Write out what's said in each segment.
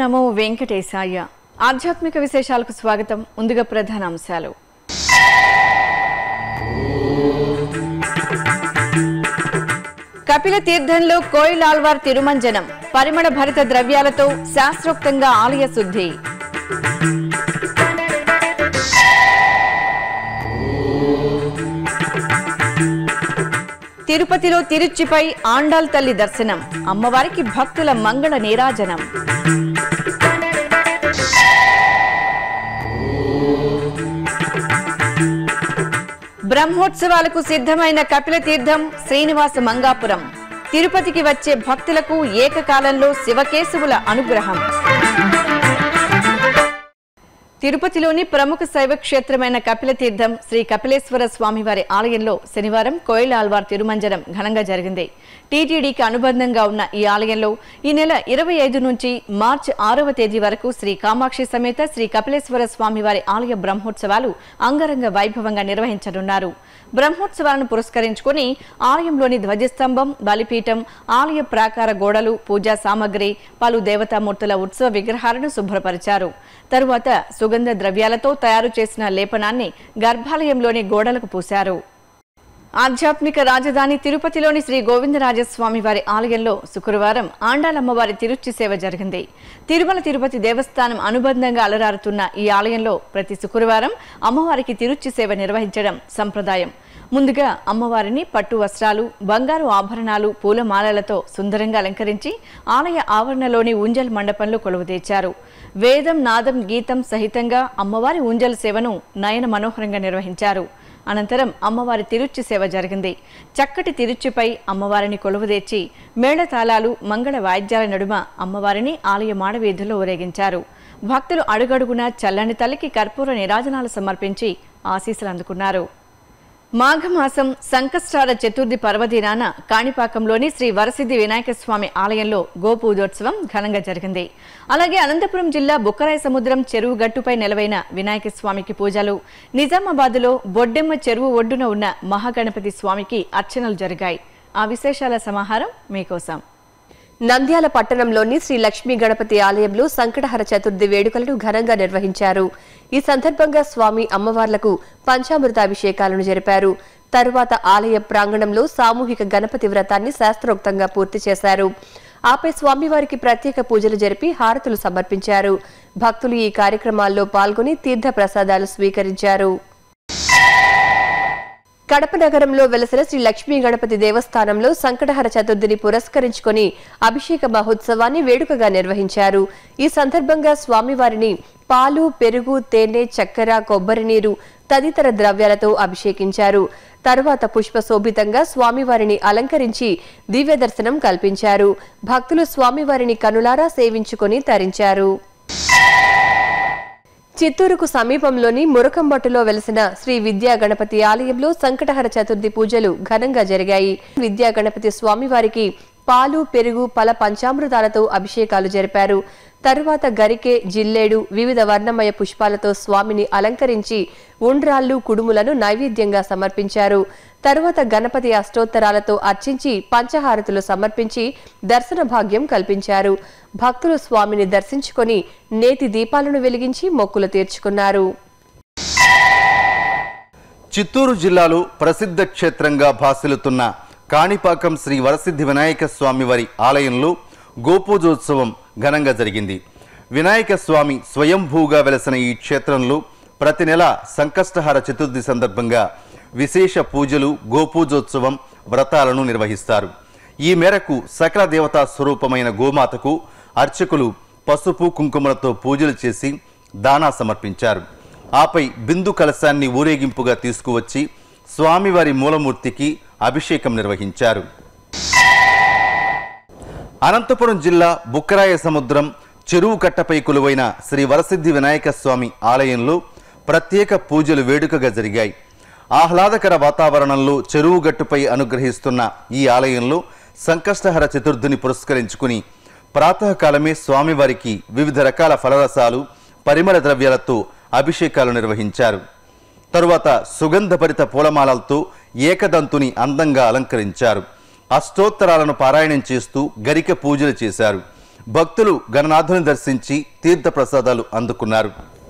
నమో వెంకటేశాయ ఆధ్యాత్మిక విశేషాలకు స్వాగతం ముందుగా ప్రధాన అంశాలు కపిల తీర్థంలో కోయిల్ ఆల్వార్ తిరుమంజనం పరిమళ భరిత ద్రవ్యాలతో శాస్త్రోక్తంగా ఆలయ శుద్ధి తిరుపతిలో తిరుచిపై ఆండాల్ తల్లి దర్శనం అమ్మవారికి భక్తుల మంగళ నీరాజనం బ్రహ్మోత్సవాలకు సిద్ధమైన కపిల తీర్థం శ్రీనివాస మంగాపురం తిరుపతికి వచ్చే భక్తులకు ఏకకాలంలో శివకేశవుల అనుగ్రహం తిరుపతిలోని ప్రముఖ శైవ క్షేత్రమైన కపిలతీర్థం శ్రీ కపిలేశ్వర స్వామివారి ఆలయంలో శనివారం కోయిల ఆల్వార్ తిరుమంజనం ఘనంగా జరిగింది టీటీడీకి అనుబంధంగా ఉన్న ఈ ఆలయంలో ఈ నెల ఇరవై ఐదు నుంచి మార్చి ఆరవ తేదీ వరకు శ్రీ కామాక్షి సమేత శ్రీ కపిలేశ్వర స్వామివారి ఆలయ బ్రహ్మోత్సవాలు అంగరంగ వైభవంగా నిర్వహించనున్నారు బ్రహ్మోత్సవాలను పురస్కరించుకుని ఆలయంలోని ధ్వజస్తంభం బలిపీఠం ఆలయ ప్రాకార గోడలు పూజా సామగ్రి పలు దేవతామూర్తుల ఉత్సవ విగ్రహాలను శుభ్రపరిచారు తరువాత సుగంధ ద్రవ్యాలతో తయారు చేసిన లేపనాన్ని గర్భాలయంలోని గోడలకు పూశారు ఆధ్యాత్మిక రాజధాని తిరుపతిలోని శ్రీ గోవిందరాజస్వామి వారి ఆలయంలో శుక్రవారం ఆండాలమ్మవారి తిరుచి సేవ జరిగింది తిరుమల తిరుపతి దేవస్థానం అనుబంధంగా అలరారుతున్న ఈ ఆలయంలో ప్రతి శుక్రవారం అమ్మవారికి తిరుచి సేవ నిర్వహించడం సంప్రదాయం ముందుగా అమ్మవారిని పట్టు వస్త్రాలు బంగారు ఆభరణాలు పూలమాలలతో సుందరంగా అలంకరించి ఆలయ ఆవరణలోని ఉంజల్ మండపంలో కొలువుదీర్చారు వేదం నాదం గీతం సహితంగా అమ్మవారి ఉంజల్ సేవను నయన మనోహరంగా నిర్వహించారు అనంతరం అమ్మవారి తిరుచి సేవ జరిగింది చక్కటి తిరుచిపై అమ్మవారిని కొలువుదీర్చి మేళతాళాలు మంగళ వాయిద్యాల నడుమ అమ్మవారిని ఆలయ మాడవీధుల్లో ఊరేగించారు భక్తులు అడుగడుగునా చల్లని తల్లికి కర్పూర నిరాజనాలు సమర్పించి ఆశీస్సులు అందుకున్నారు మాఘమాసం సంకష్టార చతుర్థి పర్వదినాన కాణిపాకంలోని శ్రీ వరసిద్ధి వినాయక స్వామి ఆలయంలో గోపూజోత్సవం ఘనంగా జరిగింది అలాగే అనంతపురం జిల్లా బుక్కరాయ సముద్రం చెరువు గట్టుపై నెలవైన వినాయక స్వామికి పూజలు నిజామాబాద్లో బొడ్డెమ్మ చెరువు ఒడ్డున ఉన్న మహాగణపతి స్వామికి అర్చనలు జరిగాయి ఆ విశేషాల సమాహారం మీకోసం నంద్యాల పట్టణంలోని శ్రీ లక్ష్మీ గణపతి ఆలయంలో సంకటహర చతుర్థి వేడుకలను ఘనంగా నిర్వహించారు ఈ సందర్భంగా స్వామి అమ్మవార్లకు పంచామృత అభిషేకాలను జరిపారు తరువాత ఆలయ ప్రాంగణంలో సామూహిక గణపతి వ్రతాన్ని శాస్త్రోక్తంగా పూర్తి చేశారు ఆపై స్వామివారికి ప్రత్యేక పూజలు జరిపి హారతులు సమర్పించారు భక్తులు ఈ కార్యక్రమాల్లో పాల్గొని తీర్థ ప్రసాదాలు స్వీకరించారు కడప నగరంలో వెలసిన శ్రీ లక్ష్మీ గణపతి దేవస్థానంలో సంకటహర చతుర్థిని పురస్కరించుకొని అభిషేక మహోత్సవాన్ని వేడుకగా నిర్వహించారు ఈ సందర్భంగా స్వామివారిని పాలు పెరుగు తేనె చక్కెర కొబ్బరి నీరు తదితర ద్రవ్యాలతో అభిషేకించారు తరువాత పుష్పశోభితంగా స్వామివారిని అలంకరించి దివ్య దర్శనం కల్పించారు భక్తులు స్వామివారిని కనులారా సేవించుకొని తరించారు చిత్తూరుకు సమీపంలోని మురకంబట్టులో వెలసిన శ్రీ విద్యా గణపతి ఆలయంలో సంకటహర చతుర్థి పూజలు ఘనంగా జరిగాయి విద్యా గణపతి స్వామివారికి పాలు పెరుగు పల పంచామృతాలతో అభిషేకాలు జరిపారు తరువాత గరికె జిల్లేడు వివిధ వర్ణమయ పుష్పాలతో స్వామిని అలంకరించి ఉండ్రాళ్ళు కుడుములను నైవేద్యంగా సమర్పించారు తరువాత గణపతి అష్టోత్తరాలతో అర్చించి పంచహారతులు సమర్పించి దర్శన భాగ్యం కల్పించారు భక్తులు స్వామిని దర్శించుకొని నేతి దీపాలను వెలిగించి మొక్కులు తీర్చుకున్నారు చిత్తూరు జిల్లాలో ప్రసిద్ధ క్షేత్రంగా భాసిల్లుతున్న కాణిపాకం శ్రీ వరసిద్ధి వినాయక స్వామి వారి ఆలయంలో గోపూజోత్సవం ఘనంగా జరిగింది వినాయక స్వామి స్వయంభూగా వెలసిన ఈ క్షేత్రంలో ప్రతి నెల సంకష్టహార చతుర్థి సందర్భంగా విశేష పూజలు గోపూజోత్సవం వ్రతాలను నిర్వహిస్తారు ఈ మేరకు సకల దేవతా స్వరూపమైన గోమాతకు అర్చకులు పసుపు కుంకుమలతో పూజలు చేసి దానా సమర్పించారు ఆపై బిందు కలశాన్ని ఊరేగింపుగా తీసుకువచ్చి స్వామివారి మూలమూర్తికి అభిషేకం నిర్వహించారు అనంతపురం జిల్లా బుక్కరాయ సముద్రం చెరువు కట్టపై కొలువైన శ్రీ వరసిద్ధి వినాయక స్వామి ఆలయంలో ప్రత్యేక పూజలు వేడుకగా జరిగాయి ఆహ్లాదకర వాతావరణంలో చెరువు గట్టుపై అనుగ్రహిస్తున్న ఈ ఆలయంలో సంకష్టహర చతుర్థిని పురస్కరించుకుని ప్రాతకాలమే స్వామివారికి వివిధ రకాల ఫలరసాలు పరిమళ ద్రవ్యాలతో అభిషేకాలు నిర్వహించారు తరువాత సుగంధభరిత పూలమాలలతో ఏకదంతుని అందంగా అలంకరించారు అష్టోత్తరాలను పారాయణం చేస్తూ గరిక పూజలు చేశారు భక్తులు గణనాథుని దర్శించి తీర్థ ప్రసాదాలు అందుకున్నారు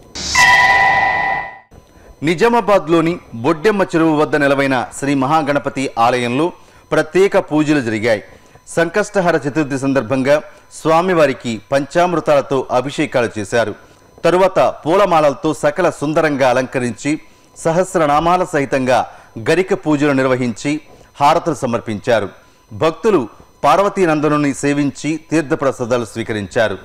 నిజామాబాద్లోని బొడ్డెమ్మ చెరువు వద్ద నెలవైన శ్రీ మహాగణపతి ఆలయంలో ప్రత్యేక పూజలు జరిగాయి సంకష్టహర చతుర్థి సందర్భంగా స్వామివారికి పంచామృతాలతో అభిషేకాలు చేశారు తరువాత పూలమాలలతో సకల సుందరంగా అలంకరించి సహస్రనామాల సహితంగా గరిక పూజలు నిర్వహించి హారతులు సమర్పించారు భక్తులు పార్వతీనందనుని సేవించి తీర్థప్రసాదాలు స్వీకరించారు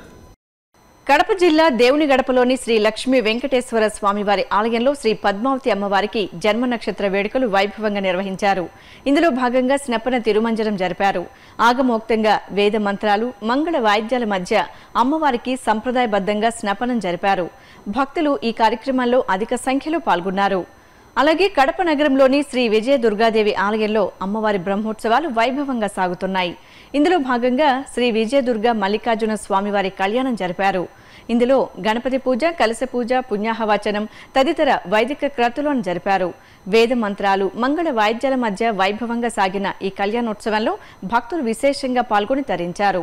కడప జిల్లా దేవుని గడపలోని శ్రీ లక్ష్మీ వెంకటేశ్వర స్వామివారి ఆలయంలో శ్రీ పద్మావతి అమ్మవారికి జన్మ నక్షత్ర వేడుకలు వైభవంగా నిర్వహించారు ఇందులో భాగంగా స్నపన తిరుమంజనం జరిపారు ఆగమోక్తంగా వేద మంత్రాలు మంగళ వాయిద్యాల మధ్య అమ్మవారికి సంప్రదాయబద్ధంగా స్నపనం జరిపారు భక్తులు ఈ కార్యక్రమంలో అధిక సంఖ్యలో పాల్గొన్నారు అలాగే కడప నగరంలోని శ్రీ విజయ దుర్గాదేవి ఆలయంలో అమ్మవారి బ్రహ్మోత్సవాలు వైభవంగా సాగుతున్నాయి ఇందులో భాగంగా శ్రీ విజయదుర్గ మల్లికార్జున స్వామివారి కళ్యాణం జరిపారు ఇందులో గణపతి పూజ కలశ పూజ పుణ్యాహవచనం తదితర వైదిక క్రతులను జరిపారు వేద మంత్రాలు మంగళ వాయిద్యాల మధ్య వైభవంగా సాగిన ఈ కళ్యాణోత్సవంలో భక్తులు విశేషంగా పాల్గొని తరించారు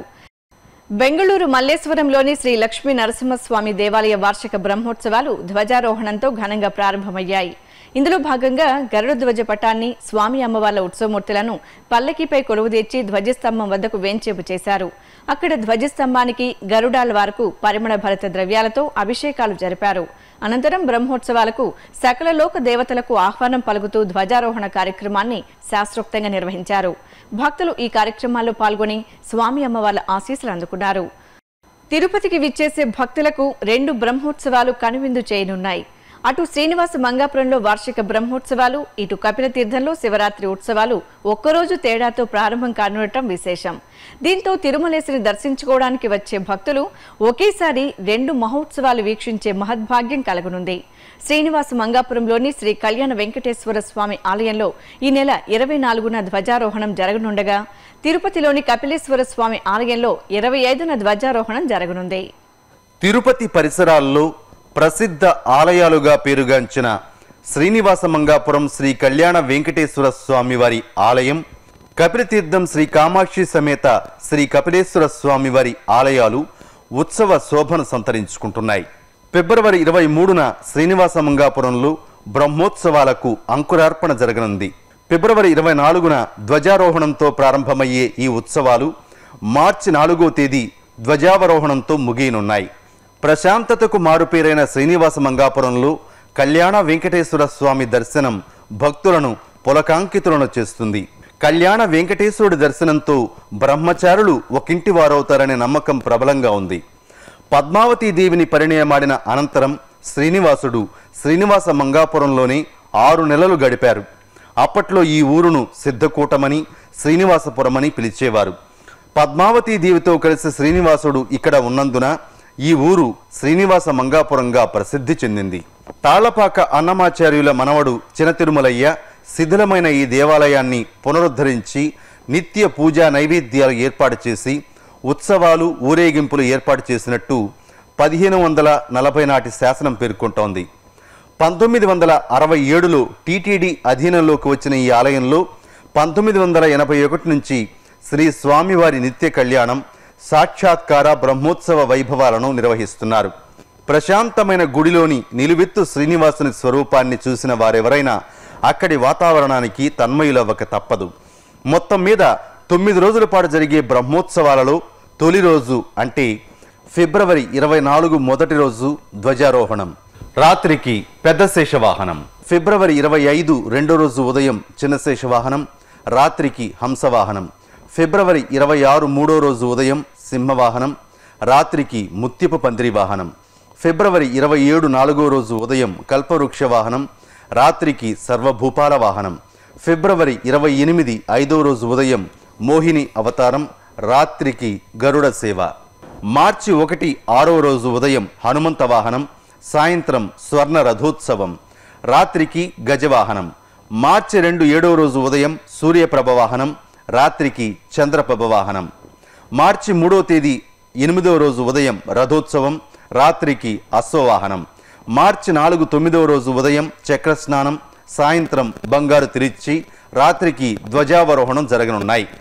బెంగళూరు మల్లేశ్వరంలోని శ్రీ లక్ష్మీ నరసింహస్వామి దేవాలయ వార్షిక బ్రహ్మోత్సవాలు ధ్వజారోహణంతో ఘనంగా ప్రారంభమయ్యాయి ఇందులో భాగంగా గరుడ ధ్వజ పటాన్ని స్వామి అమ్మవార్ల ఉత్సవమూర్తులను పల్లకిపై కొలువుదీర్చి ధ్వజస్తంభం వద్దకు వేంచేపు చేశారు అక్కడ ధ్వజస్తంభానికి గరుడాల వరకు పరిమళ భరిత ద్రవ్యాలతో అభిషేకాలు జరిపారు అనంతరం బ్రహ్మోత్సవాలకు సకల లోక దేవతలకు ఆహ్వానం పలుకుతూ ధ్వజారోహణ కార్యక్రమాన్ని శాస్త్రోక్తంగా నిర్వహించారు భక్తులు ఈ కార్యక్రమాల్లో పాల్గొని స్వామి అమ్మవార్ల ఆశీస్సులు అందుకున్నారు తిరుపతికి విచ్చేసే భక్తులకు రెండు బ్రహ్మోత్సవాలు కనువిందు చేయనున్నాయి అటు శ్రీనివాస మంగాపురంలో వార్షిక బ్రహ్మోత్సవాలు ఇటు కపిల తీర్థంలో శివరాత్రి ఉత్సవాలు ఒక్కరోజు తేడాతో ప్రారంభం కానుండటం విశేషం దీంతో తిరుమలేశిని దర్శించుకోవడానికి వచ్చే భక్తులు ఒకేసారి రెండు మహోత్సవాలు వీక్షించే మహద్భాగ్యం కలగనుంది శ్రీనివాస మంగాపురంలోని శ్రీ కళ్యాణ వెంకటేశ్వర స్వామి ఆలయంలో ఈ నెల ఇరవై నాలుగున ధ్వజారోహణం జరగనుండగా తిరుపతిలోని కపిలేశ్వర స్వామి ఆలయంలో ఇరవై ఐదున ధ్వజారోహణం జరగనుంది తిరుపతి పరిసరాల్లో ప్రసిద్ధ ఆలయాలుగా పేరుగాంచిన శ్రీనివాస మంగాపురం శ్రీ కళ్యాణ వెంకటేశ్వర స్వామివారి ఆలయం కపిలతీర్థం శ్రీ కామాక్షి సమేత శ్రీ కపిలేశ్వర స్వామివారి ఆలయాలు ఉత్సవ శోభను సంతరించుకుంటున్నాయి ఫిబ్రవరి ఇరవై మూడున శ్రీనివాస మంగాపురంలో బ్రహ్మోత్సవాలకు అంకురార్పణ జరగనుంది ఫిబ్రవరి ఇరవై నాలుగున ధ్వజారోహణంతో ప్రారంభమయ్యే ఈ ఉత్సవాలు మార్చి నాలుగో తేదీ ధ్వజావరోహణంతో ముగియనున్నాయి ప్రశాంతతకు మారుపేరైన శ్రీనివాస మంగాపురంలో కళ్యాణ వెంకటేశ్వర స్వామి దర్శనం భక్తులను పులకాంకితులను చేస్తుంది కళ్యాణ వెంకటేశ్వరుడి దర్శనంతో బ్రహ్మచారులు ఒకింటి వారవుతారనే నమ్మకం ప్రబలంగా ఉంది పద్మావతీ దేవిని పరిణయమాడిన అనంతరం శ్రీనివాసుడు శ్రీనివాస మంగాపురంలోనే ఆరు నెలలు గడిపారు అప్పట్లో ఈ ఊరును సిద్ధకూటమని శ్రీనివాసపురమని పిలిచేవారు పద్మావతీ దేవితో కలిసి శ్రీనివాసుడు ఇక్కడ ఉన్నందున ఈ ఊరు శ్రీనివాస మంగాపురంగా ప్రసిద్ధి చెందింది తాళ్లపాక అన్నమాచార్యుల మనవడు చిన తిరుమలయ్య శిథిలమైన ఈ దేవాలయాన్ని పునరుద్ధరించి నిత్య పూజా నైవేద్యాలు ఏర్పాటు చేసి ఉత్సవాలు ఊరేగింపులు ఏర్పాటు చేసినట్టు పదిహేను వందల నలభై నాటి శాసనం పేర్కొంటోంది పంతొమ్మిది వందల అరవై ఏడులో టీటీడీ అధీనంలోకి వచ్చిన ఈ ఆలయంలో పంతొమ్మిది వందల ఎనభై ఒకటి నుంచి శ్రీ స్వామివారి నిత్య కళ్యాణం సాక్షాత్కార బ్రహ్మోత్సవ వైభవాలను నిర్వహిస్తున్నారు ప్రశాంతమైన గుడిలోని నిలువెత్తు శ్రీనివాసుని స్వరూపాన్ని చూసిన వారెవరైనా అక్కడి వాతావరణానికి తన్మయులవ్వక తప్పదు మొత్తం మీద తొమ్మిది రోజుల పాటు జరిగే బ్రహ్మోత్సవాలలో తొలి రోజు అంటే ఫిబ్రవరి ఇరవై నాలుగు మొదటి రోజు ధ్వజారోహణం రాత్రికి పెద్ద శేషవాహనం ఫిబ్రవరి ఇరవై ఐదు రెండో రోజు ఉదయం చిన్న శేషవాహనం రాత్రికి హంసవాహనం ఫిబ్రవరి ఇరవై ఆరు మూడో రోజు ఉదయం సింహవాహనం రాత్రికి ముత్యపు పందిరి వాహనం ఫిబ్రవరి ఇరవై ఏడు నాలుగో రోజు ఉదయం కల్పవృక్ష వాహనం రాత్రికి సర్వభూపాల వాహనం ఫిబ్రవరి ఇరవై ఎనిమిది ఐదో రోజు ఉదయం మోహిని అవతారం రాత్రికి గరుడ సేవ మార్చి ఒకటి ఆరో రోజు ఉదయం హనుమంత వాహనం సాయంత్రం స్వర్ణ రథోత్సవం రాత్రికి గజవాహనం మార్చి రెండు ఏడో రోజు ఉదయం సూర్యప్రభ వాహనం రాత్రికి చంద్రప్రభ వాహనం మార్చి మూడో తేదీ ఎనిమిదో రోజు ఉదయం రథోత్సవం రాత్రికి అశ్వవాహనం మార్చి నాలుగు తొమ్మిదవ రోజు ఉదయం చక్రస్నానం సాయంత్రం బంగారు తిరిచి రాత్రికి ధ్వజావరోహణం జరగనున్నాయి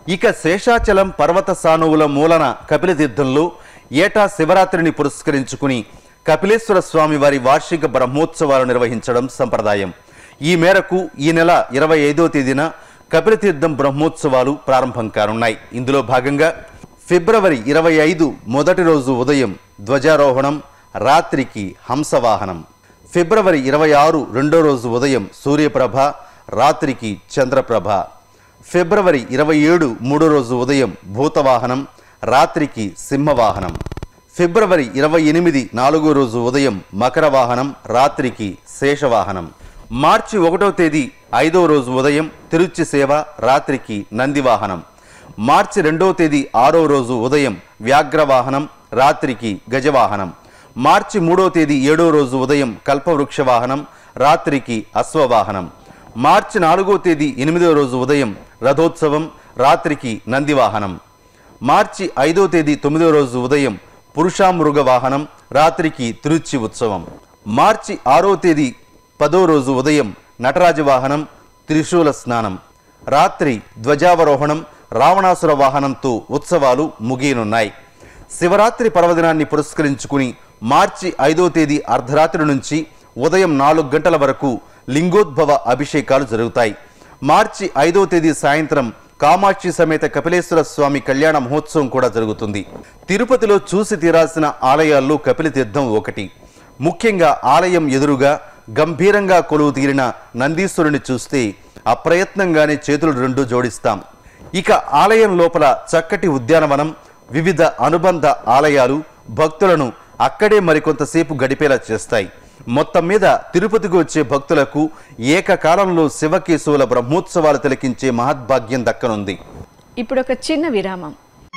ఇక శేషాచలం పర్వత సానువుల మూలన కపిలతీర్థంలో ఏటా శివరాత్రిని పురస్కరించుకుని కపిలేశ్వర స్వామి వారి వార్షిక బ్రహ్మోత్సవాలు నిర్వహించడం సంప్రదాయం ఈ మేరకు ఈ నెల ఇరవై ఐదో తేదీన కపిలతీర్థం బ్రహ్మోత్సవాలు ప్రారంభం కానున్నాయి ఇందులో భాగంగా ఫిబ్రవరి ఇరవై ఐదు మొదటి రోజు ఉదయం ధ్వజారోహణం రాత్రికి హంసవాహనం ఫిబ్రవరి ఇరవై ఆరు రెండో రోజు ఉదయం సూర్యప్రభ రాత్రికి చంద్రప్రభ ఫిబ్రవరి ఇరవై ఏడు మూడో రోజు ఉదయం భూతవాహనం రాత్రికి సింహవాహనం ఫిబ్రవరి ఇరవై ఎనిమిది నాలుగో రోజు ఉదయం మకర వాహనం రాత్రికి శేషవాహనం మార్చి ఒకటో తేదీ ఐదో రోజు ఉదయం తిరుచి సేవ రాత్రికి నందివాహనం మార్చి రెండో తేదీ ఆరో రోజు ఉదయం వ్యాఘ్రవాహనం రాత్రికి గజవాహనం మార్చి మూడో తేదీ ఏడో రోజు ఉదయం కల్పవృక్ష వాహనం రాత్రికి అశ్వవాహనం మార్చి నాలుగో తేదీ ఎనిమిదో రోజు ఉదయం రథోత్సవం రాత్రికి నందివాహనం మార్చి ఐదో తేదీ తొమ్మిదో రోజు ఉదయం పురుషామృగ వాహనం రాత్రికి తిరుచి ఉత్సవం మార్చి ఆరో తేదీ పదో రోజు ఉదయం నటరాజ వాహనం త్రిశూల స్నానం రాత్రి ధ్వజావరోహణం రావణాసుర వాహనంతో ఉత్సవాలు ముగియనున్నాయి శివరాత్రి పర్వదినాన్ని పురస్కరించుకుని మార్చి ఐదో తేదీ అర్ధరాత్రి నుంచి ఉదయం నాలుగు గంటల వరకు లింగోద్భవ అభిషేకాలు జరుగుతాయి మార్చి ఐదో తేదీ సాయంత్రం కామాక్షి సమేత కపిలేశ్వర స్వామి కళ్యాణ మహోత్సవం కూడా జరుగుతుంది తిరుపతిలో చూసి తీరాల్సిన ఆలయాల్లో కపిలతీర్థం ఒకటి ముఖ్యంగా ఆలయం ఎదురుగా గంభీరంగా కొలువు తీరిన నందీశ్వరుని చూస్తే అప్రయత్నంగానే చేతులు రెండు జోడిస్తాం ఇక ఆలయం లోపల చక్కటి ఉద్యానవనం వివిధ అనుబంధ ఆలయాలు భక్తులను అక్కడే మరికొంతసేపు గడిపేలా చేస్తాయి మొత్తం మీద తిరుపతికి వచ్చే భక్తులకు ఏకకాలంలో శివకేశవుల బ్రహ్మోత్సవాలు తిలకించే మహద్భాగ్యం దక్కనుంది ఇప్పుడు ఒక చిన్న విరామం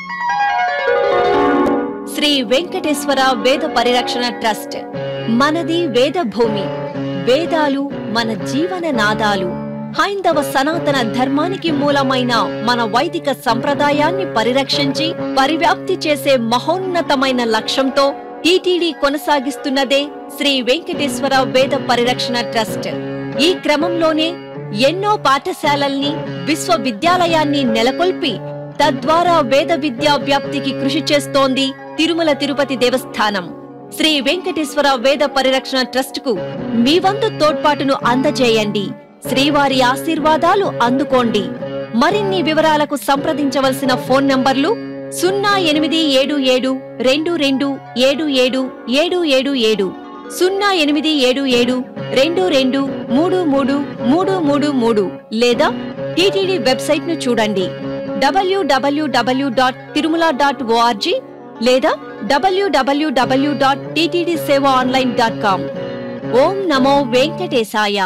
శ్రీ వెంకటేశ్వర వేద పరిరక్షణ ట్రస్ట్ మనది వేద భూమి వేదాలు మన జీవన నాదాలు హైందవ సనాతన ధర్మానికి మూలమైన మన వైదిక సంప్రదాయాన్ని పరిరక్షించి పరివ్యాప్తి చేసే మహోన్నతమైన లక్ష్యంతో టీటీడీ కొనసాగిస్తున్నదే శ్రీ వెంకటేశ్వర వేద పరిరక్షణ ట్రస్ట్ ఈ క్రమంలోనే ఎన్నో పాఠశాలల్ని విశ్వవిద్యాలయాన్ని నెలకొల్పి తద్వారా వేద విద్యా వ్యాప్తికి కృషి చేస్తోంది తిరుమల తిరుపతి దేవస్థానం శ్రీ వెంకటేశ్వర వేద పరిరక్షణ ట్రస్ట్ కు మీ వంతు తోడ్పాటును అందజేయండి శ్రీవారి ఆశీర్వాదాలు అందుకోండి మరిన్ని వివరాలకు సంప్రదించవలసిన ఫోన్ నంబర్లు సున్నా ఎనిమిది ఏడు ఏడు రెండు రెండు ఏడు ఏడు ఏడు ఏడు ఏడు సున్నా ఎనిమిది ఏడు ఏడు రెండు రెండు మూడు మూడు మూడు మూడు మూడు లేదా టీటీడీ వెబ్సైట్ ను చూడండి WWW dot Tirumala dot ORG లేదా WWW dot TTD seva online dot com ఓం నమో వెంకటేశాయ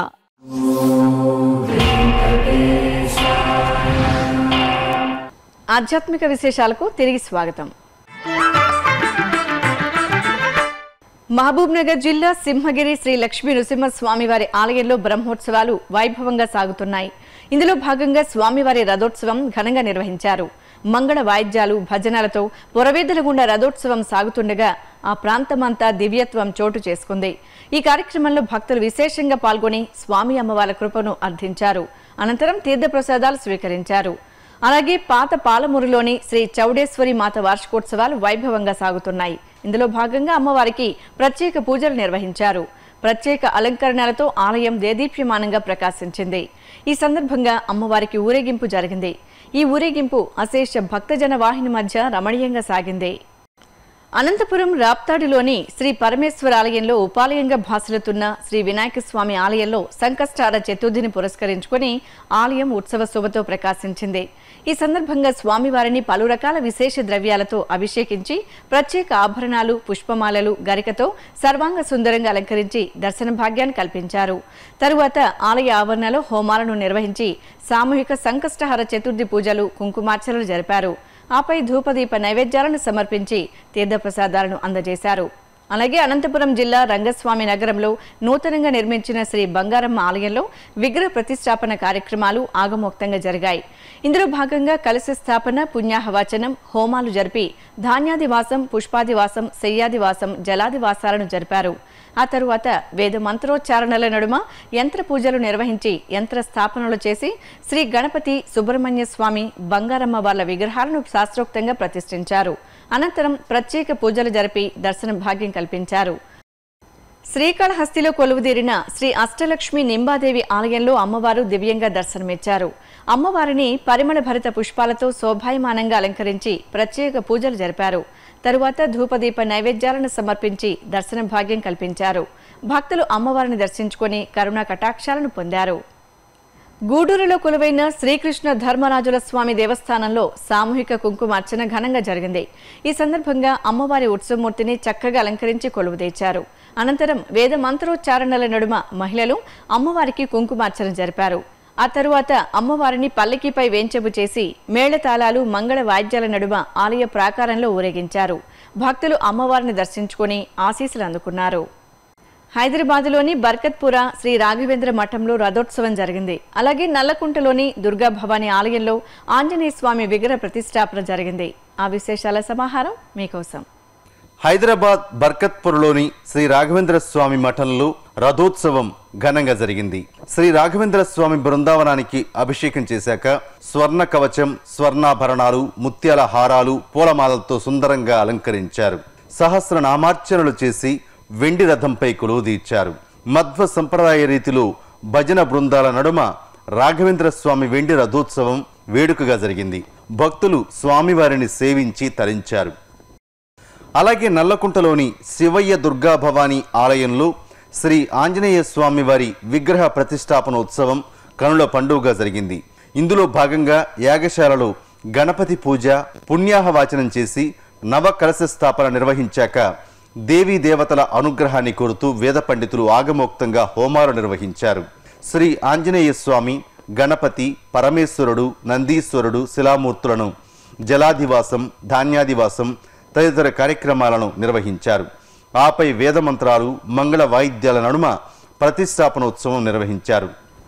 ఆధ్యాత్మిక విశేషాలకు తిరిగి స్వాగతం మహబూబ్ నగర్ జిల్లా సింహగిరి శ్రీ లక్ష్మీ నృసింహ స్వామివారి ఆలయంలో బ్రహ్మోత్సవాలు వైభవంగా సాగుతున్నాయి ఇందులో భాగంగా స్వామివారి రథోత్సవం ఘనంగా నిర్వహించారు మంగళ వాయిద్యాలు భజనలతో పురవేదుల గుండా రథోత్సవం సాగుతుండగా ఆ ప్రాంతమంతా దివ్యత్వం చోటు చేసుకుంది ఈ కార్యక్రమంలో భక్తులు విశేషంగా పాల్గొని స్వామి అమ్మవార్ల కృపను అర్థించారు అనంతరం తీర్థప్రసాదాలు స్వీకరించారు అలాగే పాత పాలమూరులోని శ్రీ చౌడేశ్వరి మాత వార్షికోత్సవాలు వైభవంగా సాగుతున్నాయి ఇందులో భాగంగా అమ్మవారికి ప్రత్యేక పూజలు నిర్వహించారు ప్రత్యేక అలంకరణలతో ఆలయం దేదీప్యమానంగా ప్రకాశించింది ఈ సందర్భంగా అమ్మవారికి ఊరేగింపు జరిగింది ఈ ఊరేగింపు అశేష భక్తజన వాహిని మధ్య రమణీయంగా సాగింది అనంతపురం రాప్తాడులోని శ్రీ పరమేశ్వర ఆలయంలో ఉపాలయంగా భాసులుతున్న శ్రీ వినాయక స్వామి ఆలయంలో సంకష్టార చతుర్థిని పురస్కరించుకొని ఆలయం ఉత్సవ శోభతో ప్రకాశించింది ఈ సందర్భంగా స్వామివారిని పలు రకాల విశేష ద్రవ్యాలతో అభిషేకించి ప్రత్యేక ఆభరణాలు పుష్పమాలలు గరికతో సర్వాంగ సుందరంగా అలంకరించి దర్శన భాగ్యాన్ని కల్పించారు తరువాత ఆలయ ఆవరణలో హోమాలను నిర్వహించి సామూహిక సంకష్టహర చతుర్థి పూజలు కుంకుమార్చనలు జరిపారు ఆపై ధూపదీప నైవేద్యాలను సమర్పించి తీర్థప్రసాదాలను అందజేశారు అలాగే అనంతపురం జిల్లా రంగస్వామి నగరంలో నూతనంగా నిర్మించిన శ్రీ బంగారమ్మ ఆలయంలో విగ్రహ ప్రతిష్టాపన కార్యక్రమాలు ఆగమోక్తంగా జరిగాయి ఇందులో భాగంగా కలశ స్థాపన పుణ్యాహవాచనం హోమాలు జరిపి ధాన్యాదివాసం పుష్పాదివాసం శయ్యాదివాసం జలాదివాసాలను జరిపారు ఆ తరువాత వేద మంత్రోచ్చారణల నడుమ యంత్ర పూజలు నిర్వహించి యంత్ర స్థాపనలు చేసి శ్రీ గణపతి సుబ్రహ్మణ్య స్వామి బంగారమ్మ వాళ్ళ విగ్రహాలను శాస్త్రోక్తంగా ప్రతిష్ఠించారు అనంతరం ప్రత్యేక పూజలు జరిపి దర్శన భాగ్యం కల్పించారు శ్రీకాళహస్తిలో కొలువుదీరిన శ్రీ అష్టలక్ష్మి నింబాదేవి ఆలయంలో అమ్మవారు దివ్యంగా దర్శనమిచ్చారు అమ్మవారిని పరిమళ భరిత పుష్పాలతో శోభాయమానంగా అలంకరించి ప్రత్యేక పూజలు జరిపారు తరువాత ధూపదీప నైవేద్యాలను సమర్పించి దర్శన భాగ్యం కల్పించారు భక్తులు అమ్మవారిని దర్శించుకొని కరుణా కటాక్షాలను పొందారు గూడూరులో కొలువైన శ్రీకృష్ణ ధర్మరాజుల స్వామి దేవస్థానంలో సామూహిక కుంకుమార్చన ఘనంగా జరిగింది ఈ సందర్భంగా అమ్మవారి ఉత్సవమూర్తిని చక్కగా అలంకరించి కొలువు తెచ్చారు అనంతరం వేద మంత్రోచ్చారణల నడుమ మహిళలు అమ్మవారికి కుంకుమార్చన జరిపారు ఆ తరువాత అమ్మవారిని పల్లకిపై వేంచెపు చేసి మేళతాళాలు మంగళ వాయిద్యాల నడుమ ఆలయ ప్రాకారంలో ఊరేగించారు భక్తులు అమ్మవారిని దర్శించుకుని ఆశీస్సులు అందుకున్నారు హైదరాబాద్లోని బర్కత్పుర శ్రీ రాఘవేంద్ర మఠంలో రథోత్సవం జరిగింది అలాగే నల్లకుంటలోని దుర్గా భవానీ ఆలయంలో ఆంజనేయ స్వామి విగ్రహ ప్రతిష్టాపన జరిగింది ఆ విశేషాల సమాహారం మీకోసం హైదరాబాద్ బర్కత్పూర్లోని శ్రీ రాఘవేంద్ర స్వామి మఠంలో రథోత్సవం ఘనంగా జరిగింది శ్రీ రాఘవేంద్ర స్వామి బృందావనానికి అభిషేకం చేశాక స్వర్ణ కవచం స్వర్ణాభరణాలు ముత్యాల హారాలు పూలమాలలతో సుందరంగా అలంకరించారు సహస్ర నామార్చనలు చేసి వెండి రథంపై కొలువుదీర్చారు మధ్వ సంప్రదాయ రీతిలో భజన బృందాల నడుమ రాఘవేంద్ర స్వామి వెండి రథోత్సవం వేడుకగా జరిగింది భక్తులు స్వామివారిని సేవించి తరించారు అలాగే నల్లకుంటలోని శివయ్య దుర్గా భవానీ ఆలయంలో శ్రీ ఆంజనేయ స్వామి వారి విగ్రహ ప్రతిష్టాపన ఉత్సవం కనుల పండుగగా జరిగింది ఇందులో భాగంగా యాగశాలలో గణపతి పూజ పుణ్యాహవాచనం చేసి నవ కలశ స్థాపన నిర్వహించాక దేవీ దేవతల అనుగ్రహాన్ని కోరుతూ వేద పండితులు ఆగమోక్తంగా హోమాలు నిర్వహించారు శ్రీ ఆంజనేయ స్వామి గణపతి పరమేశ్వరుడు నందీశ్వరుడు శిలామూర్తులను జలాదివాసం ధాన్యాదివాసం తదితర కార్యక్రమాలను నిర్వహించారు ఆపై వేదమంత్రాలు మంగళ వాయిద్యాల నడుమ ప్రతిష్టాపనోత్సవం నిర్వహించారు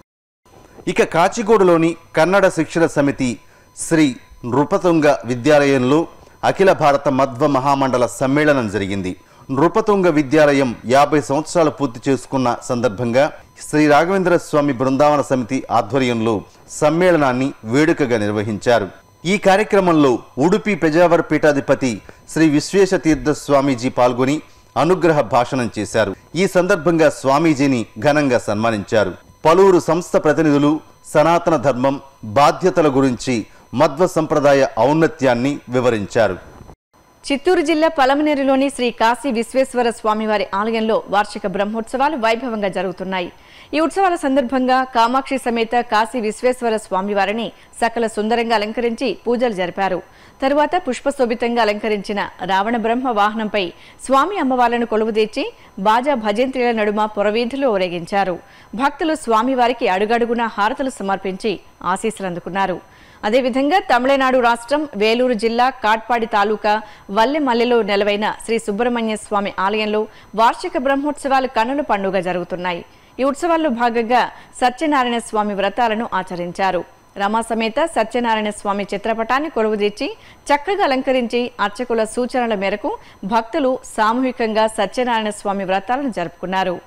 ఇక కాచిగూడలోని కన్నడ శిక్షణ సమితి శ్రీ నృపతుంగ విద్యాలయంలో అఖిల భారత మధ్వ మహామండల సమ్మేళనం జరిగింది నృపతుంగ విద్యాలయం యాభై సంవత్సరాలు పూర్తి చేసుకున్న సందర్భంగా శ్రీ రాఘవేంద్ర స్వామి బృందావన సమితి ఆధ్వర్యంలో సమ్మేళనాన్ని వేడుకగా నిర్వహించారు ఈ కార్యక్రమంలో ఉడుపి పెజావర్ పీఠాధిపతి శ్రీ విశ్వేశ తీర్థ స్వామీజీ పాల్గొని అనుగ్రహ భాషణం చేశారు ఈ సందర్భంగా స్వామీజీని ఘనంగా సన్మానించారు పలువురు సంస్థ ప్రతినిధులు సనాతన ధర్మం బాధ్యతల గురించి మధ్వ సంప్రదాయ ఔన్నత్యాన్ని వివరించారు చిత్తూరు జిల్లా పలమనేరులోని శ్రీ కాశీ విశ్వేశ్వర స్వామివారి ఆలయంలో వార్షిక బ్రహ్మోత్సవాలు వైభవంగా జరుగుతున్నాయి ఈ ఉత్సవాల సందర్భంగా కామాక్షి సమేత కాశీ విశ్వేశ్వర స్వామివారిని సకల సుందరంగా అలంకరించి పూజలు జరిపారు తరువాత పుష్పశోభితంగా అలంకరించిన రావణ బ్రహ్మ వాహనంపై స్వామి అమ్మవార్లను కొలువుదీర్చి బాజా భజంత్రిల నడుమ పురవీధులు ఊరేగించారు భక్తులు స్వామివారికి అడుగడుగున హారతులు సమర్పించి ఆశీస్సులు అందుకున్నారు అదేవిధంగా తమిళనాడు రాష్ట్రం వేలూరు జిల్లా కాట్పాడి తాలూకా వల్లెమల్లెలో నెలవైన శ్రీ సుబ్రహ్మణ్య స్వామి ఆలయంలో వార్షిక బ్రహ్మోత్సవాలు కన్నుల పండుగ జరుగుతున్నాయి ఈ ఉత్సవాల్లో భాగంగా సత్యనారాయణ స్వామి వ్రతాలను ఆచరించారు రమా సమేత సత్యనారాయణ స్వామి చిత్రపటాన్ని కొలువుదీర్చి చక్కగా అలంకరించి అర్చకుల సూచనల మేరకు భక్తులు సామూహికంగా సత్యనారాయణ స్వామి వ్రతాలను జరుపుకున్నారు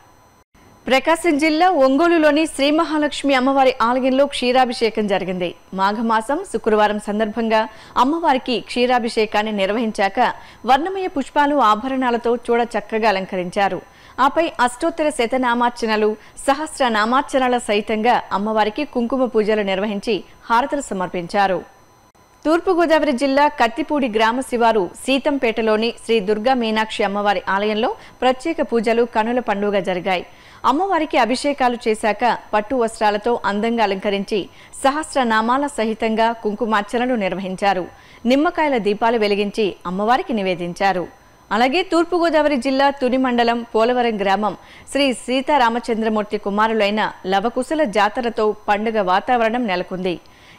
ప్రకాశం జిల్లా ఒంగోలులోని శ్రీ మహాలక్ష్మి అమ్మవారి ఆలయంలో క్షీరాభిషేకం జరిగింది మాఘమాసం శుక్రవారం సందర్భంగా అమ్మవారికి క్షీరాభిషేకాన్ని నిర్వహించాక వర్ణమయ పుష్పాలు ఆభరణాలతో చూడ చక్కగా అలంకరించారు ఆపై అష్టోత్తర శతనామార్చనలు సహస్ర నామార్చనల సహితంగా అమ్మవారికి కుంకుమ పూజలు నిర్వహించి హారతులు సమర్పించారు తూర్పుగోదావరి జిల్లా కత్తిపూడి గ్రామ శివారు సీతంపేటలోని శ్రీ దుర్గా మీనాక్షి అమ్మవారి ఆలయంలో ప్రత్యేక పూజలు కనుల పండుగ జరిగాయి అమ్మవారికి అభిషేకాలు చేశాక పట్టు వస్త్రాలతో అందంగా అలంకరించి సహస్ర నామాల సహితంగా కుంకుమార్చనలు నిర్వహించారు నిమ్మకాయల దీపాలు వెలిగించి అమ్మవారికి నివేదించారు అలాగే తూర్పుగోదావరి జిల్లా తుని మండలం పోలవరం గ్రామం శ్రీ సీతారామచంద్రమూర్తి కుమారులైన లవకుశల జాతరతో పండుగ వాతావరణం నెలకొంది